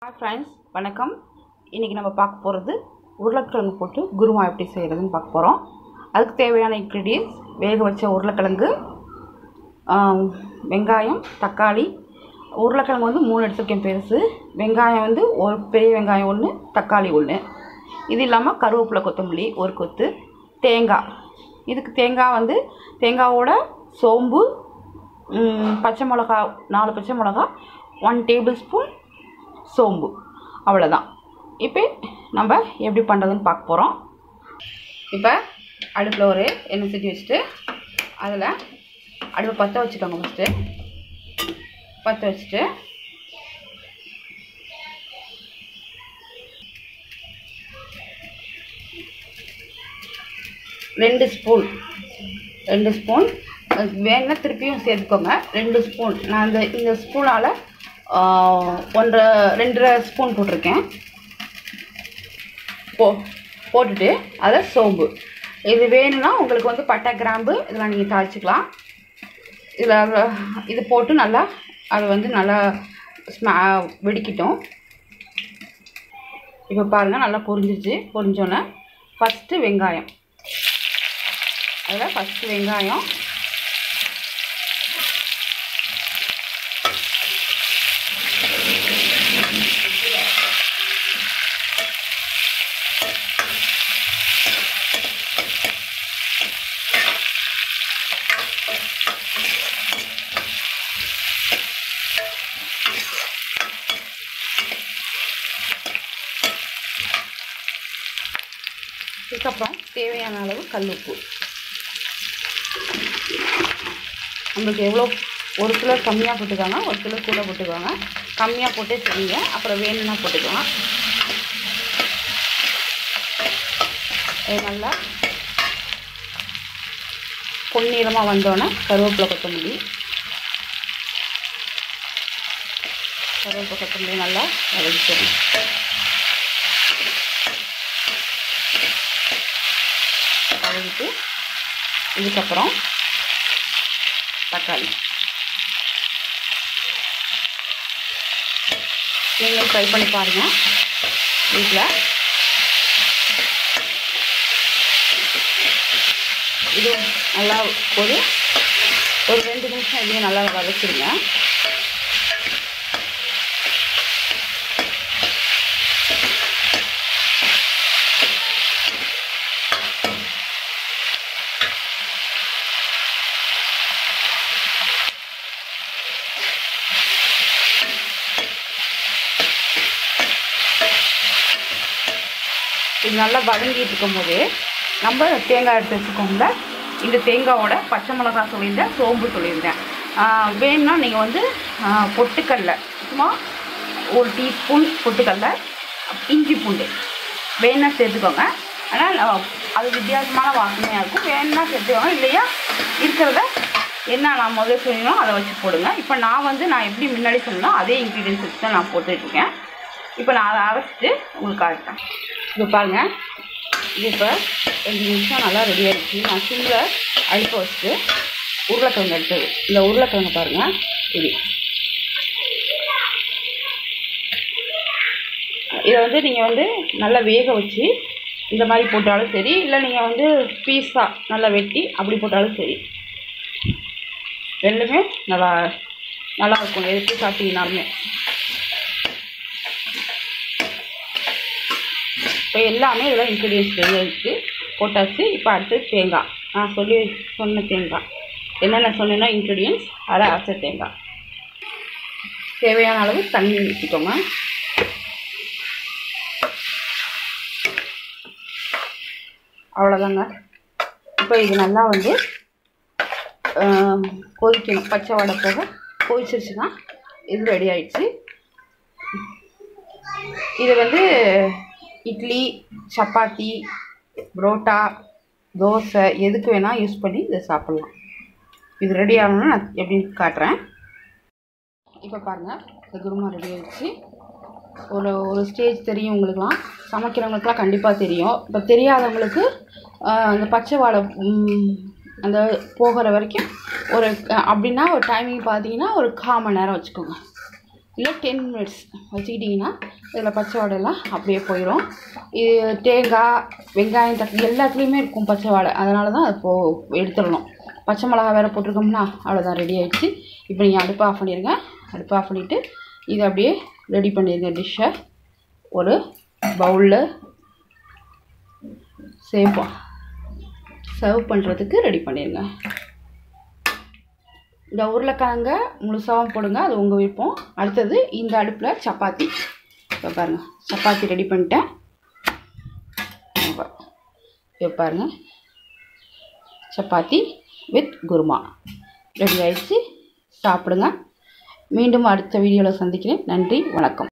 hi friends வணக்கம் இன்றைக்கி நம்ம பார்க்க போகிறது உருளைக்கிழங்கு போட்டு குருமா எப்படி செய்கிறதுன்னு பார்க்க போகிறோம் அதுக்கு தேவையான இன்க்ரீடியன்ஸ் வேக வச்ச உருளைக்கிழங்கு ஆம், வெங்காயம் தக்காளி உருளைக்கிழங்கு வந்து மூணு எடுத்துருக்கேன் பெருசு வெங்காயம் வந்து ஒரு பெரிய வெங்காயம் ஒன்று தக்காளி ஒன்று இது இல்லாமல் கருவேப்பிலை கொத்தமல்லி ஒரு கொத்து தேங்காய் இதுக்கு தேங்காய் வந்து தேங்காவோட சோம்பு ம், பச்சை மிளகா நாலு பச்சை மிளகா ஒன் டேபிள் ஸ்பூன் சோம்பு அவ்வளோதான் இப்போ நம்ம எப்படி பண்ணுறதுன்னு பார்க்க போகிறோம் இப்போ அடுப்பில் ஒரு எண்ணெய் சட்டி வச்சுட்டு அதில் அடுப்பை பற்ற வச்சுக்கோங்க ஃபஸ்ட்டு பற்ற வச்சுட்டு ரெண்டு ஸ்பூன் ரெண்டு ஸ்பூன் வேணுன்னா திருப்பியும் சேர்த்துக்கோங்க ரெண்டு ஸ்பூன் நான் இந்த இந்த ஸ்பூனால் ஒன்றரை ரெண்டரை ஸ்பூன் போட்டிருக்கேன் போ போட்டுட்டு அதில் சோம்பு இது வேணும்னா உங்களுக்கு வந்து பட்டை கிராம்பு இதெல்லாம் நீங்கள் தாளிச்சிக்கலாம் இதில் இது போட்டு நல்லா அது வந்து நல்லா ஸ்மா வெடிக்கட்டும் இப்போ பாருங்கள் நல்லா பொரிஞ்சிருச்சு பொரிஞ்சோன்னே ஃபஸ்ட்டு வெங்காயம் அதில் ஃபஸ்ட்டு வெங்காயம் இதுக்கப்புறம் தேவையான அளவு கல்லுப்பு நம்மளுக்கு எவ்வளோ ஒரு கிலோ கம்மியாக போட்டுக்கோங்க ஒரு கிலோ கூட போட்டுக்கோங்க கம்மியாக போட்டே செய்யுங்க அப்புறம் வேணும்னா போட்டுக்கலாம் இது நல்லா பொன்னிறமாக வந்தோடனே கருவேப்பிலை கொத்தமல்லி கருவேப்பிலை கொத்தமல்லி நல்லா வதக்கிக்கணும் வதக்கிட்டு இதுக்கப்புறம் தக்காளி நீங்களும் ட்ரை பண்ணி பாருங்கள் வீட்டில் இது நல்லா ஒரு ஒரு ரெண்டு நிமிஷம் இதையும் நல்லா வதக்கிடுங்க இது நல்லா வதங்கிட்டு இருக்கும்போது நம்ம தேங்காய் எடுத்து வச்சுக்கோங்கள இந்த தேங்காவோட பச்சை மிளகா சொல்லியிருந்தேன் சோம்பு சொல்லியிருந்தேன் ஆஹ் வேணும்னா நீங்கள் வந்து ஆஹ் பொட்டுக்கடலை சும்மா ஒரு டீஸ்பூன் பொட்டுக்கடலை இஞ்சி பூண்டு வேணும்னா சேர்த்துக்கோங்க ஆனால் நான் அது வித்தியாசமான வாசனையாக இருக்கும் வேணும்னா சேர்த்துக்கோங்க இல்லையா இருக்கிறத என்ன நான் முதல்ல சொன்னீங்களோ அதை வச்சு போடுங்க இப்போ நான் வந்து நான் எப்படி முன்னாடி சொன்னோ அதே இன்க்ரீடியன்ஸ் வச்சு தான் நான் போட்டுட்ருக்கேன் இப்போ நான் அதை அரைச்சிட்டு உங்களுக்கு காட்டுறேன் இப்போ பாருங்கள் இது இப்போ ரெண்டு நிமிஷம் நல்லா ரெடி ஆகிடுச்சு நான் சிம்மில் அடுப்பை வச்சுட்டு உருளைக்கிழங்கு எடுத்தது இந்த உருளைக்கிழங்கு பாருங்கள் இது இதை வந்து நீங்கள் வந்து நல்லா வேக வச்சு இந்த மாதிரி போட்டாலும் சரி இல்லை நீங்கள் வந்து பீஸாக நல்லா வெட்டி அப்படி போட்டாலும் சரி ரெண்டுமே நல்லா நல்லா இருக்கும் எடுத்து சாப்பிட்டீங்கனாலுமே இப்போ எல்லாமே இதெல்லாம் இன்க்ரீடியன்ஸ் ரெடி ஆகிடுச்சு போட்டாச்சு இப்போ அடுத்து தேங்காய் நான் சொல்லி சொன்ன தேங்காய் என்னென்ன சொன்னேன்னா இன்க்ரீடியன்ஸ் அதை அரைச்ச தேங்காய் தேவையான அளவு தண்ணி ஊற்றிக்கோங்க அவ்வளோதாங்க இப்போ இது நல்லா வந்து ஆஹ், கொதிக்கணும் பச்சை வடை போக கொதிச்சிருச்சுன்னா இது ரெடி ஆயிடுச்சு இது வந்து இட்லி சப்பாத்தி புரோட்டா தோசை எதுக்கு வேணால் யூஸ் பண்ணி இதை சாப்பிட்லாம் இது ரெடி ஆகணும்னா நான் எப்படின்னு காட்டுறேன் இப்போ பாருங்கள் இந்த குருமா ரெடி ஆயிடுச்சு ஒரு ஒரு ஸ்டேஜ் தெரியும் உங்களுக்குலாம் சமைக்கிறவங்களுக்குலாம் கண்டிப்பாக தெரியும் இப்போ தெரியாதவங்களுக்கு ஆஹ், அந்த பச்சை வாழை ம், அந்த போகிற வரைக்கும் ஒரு அஹ், அப்படின்னா ஒரு டைமிங் பார்த்தீங்கன்னா ஒரு கால் மணி நேரம் வச்சுக்கோங்க இல்லை டென் மினிட்ஸ் வச்சுக்கிட்டிங்கன்னா இதில் பச்சை வாடையெல்லாம் அப்படியே போயிடும் இது தேங்காய் வெங்காயம் தக்காளி எல்லாத்துலேயுமே இருக்கும் பச்சை வாடை அதனால தான் அது போ எடுத்துடணும் பச்சை மிளகா வேறு போட்டிருக்கோம்னா அவ்வளோதான் ரெடி ஆயிடுச்சு இப்போ நீங்கள் அடுப்பை ஆஃப் பண்ணிடுங்க அடுப்பை ஆஃப் பண்ணிவிட்டு இதை அப்படியே ரெடி பண்ணிடுங்க டிஷ்ஷை ஒரு பவுலில் சேவ் சர்வ் பண்ணுறதுக்கு ரெடி பண்ணிடுங்க இந்த உருளைக்கிழங்க முழுசாகவும் போடுங்க அது உங்கள் விருப்பம் அடுத்தது இந்த அடுப்பில் சப்பாத்தி இப்போ பாருங்கள் சப்பாத்தி ரெடி பண்ணிட்டேன் இப்போ பாருங்கள் சப்பாத்தி வித் குருமா ரெடி ஆயிடுச்சு சாப்பிடுங்க மீண்டும் அடுத்த வீடியோவில் சந்திக்கிறேன் நன்றி வணக்கம்